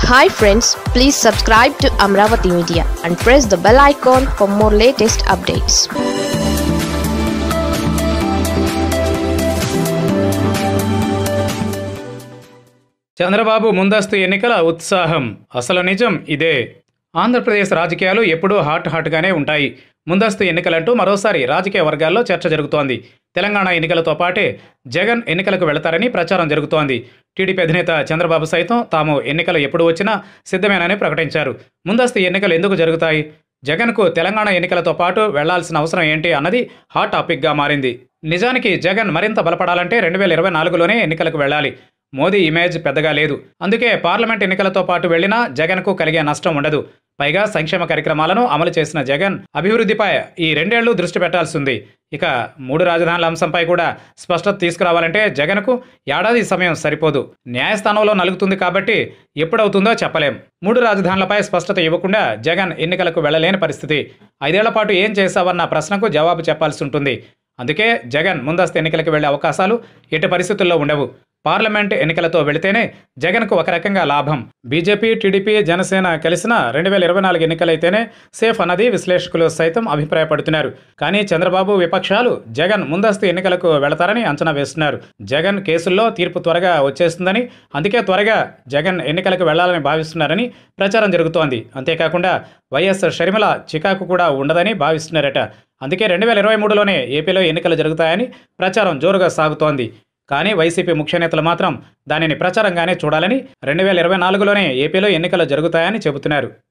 hi friends please subscribe to Amaravati media and press the bell icon for more latest updates Chandrababu ముందస్తు ఎన్నికల ఉత్సాహం అసలు నిజం ఇదే ఆంధ్రప్రదేశ్ రాజకీయాలు ఎప్పుడూ హాట్ హాట్గానే ఉంటాయి ముందస్తు ఎన్నికలంటూ మరోసారి రాజకీయ వర్గాల్లో చర్చ జరుగుతోంది తెలంగాణ ఎన్నికలతో పాటే జగన్ ఎన్నికలకు వెళతారని ప్రచారం జరుగుతోంది టీడీపీ అధినేత చంద్రబాబు సైతం తాము ఎన్నికలు ఎప్పుడు వచ్చినా సిద్ధమేనని ప్రకటించారు ముందస్తు ఎన్నికలు ఎందుకు జరుగుతాయి జగన్కు తెలంగాణ ఎన్నికలతో పాటు వెళ్లాల్సిన అవసరం ఏంటి అన్నది హాట్ టాపిక్గా మారింది నిజానికి జగన్ మరింత బలపడాలంటే రెండు వేల ఇరవై నాలుగులోనే ఎన్నికలకు వెళ్ళాలి మోదీ ఇమేజ్ పెద్దగా లేదు అందుకే పార్లమెంట్ ఎన్నికలతో పాటు వెళ్లినా జగన్కు కలిగే నష్టం ఉండదు పైగా సంక్షేమ కార్యక్రమాలను అమలు చేసిన జగన్ అభివృద్ధిపై ఈ రెండేళ్లు దృష్టి పెట్టాల్సి ఉంది ఇక మూడు రాజధానుల అంశంపై కూడా స్పష్టత తీసుకురావాలంటే జగన్కు ఏడాది సమయం సరిపోదు న్యాయస్థానంలో నలుగుతుంది కాబట్టి ఎప్పుడవుతుందో చెప్పలేం మూడు రాజధానులపై స్పష్టత ఇవ్వకుండా జగన్ ఎన్నికలకు వెళ్లలేని పరిస్థితి ఐదేళ్ల పాటు ఏం చేశావన్న ప్రశ్నకు జవాబు చెప్పాల్సి ఉంటుంది అందుకే జగన్ ముందస్తు ఎన్నికలకు వెళ్లే అవకాశాలు ఎట్టి పరిస్థితుల్లో ఉండవు పార్లమెంట్ ఎన్నికలతో వెళితేనే జగన్కు ఒక రకంగా లాభం బీజేపీ టీడీపీ జనసేన కలిసిన రెండు వేల ఇరవై నాలుగు ఎన్నికలైతేనే సేఫ్ అన్నది విశ్లేషకులు సైతం అభిప్రాయపడుతున్నారు కానీ చంద్రబాబు విపక్షాలు జగన్ ముందస్తు ఎన్నికలకు వెళతారని అంచనా వేస్తున్నారు జగన్ కేసుల్లో తీర్పు త్వరగా వచ్చేస్తుందని అందుకే త్వరగా జగన్ ఎన్నికలకు వెళ్లాలని భావిస్తున్నారని ప్రచారం జరుగుతోంది అంతేకాకుండా వైఎస్ షర్మిల చికాకు కూడా ఉండదని భావిస్తున్నారట అందుకే రెండు వేల ఇరవై మూడులోనే ఏపీలో ఎన్నికలు జరుగుతాయని ప్రచారం జోరుగా సాగుతోంది కానీ వైసీపీ ముఖ్య నేతలు మాత్రం దానిని ప్రచారంగానే చూడాలని రెండు వేల ఇరవై నాలుగులోనే ఏపీలో ఎన్నికలు జరుగుతాయని చెబుతున్నారు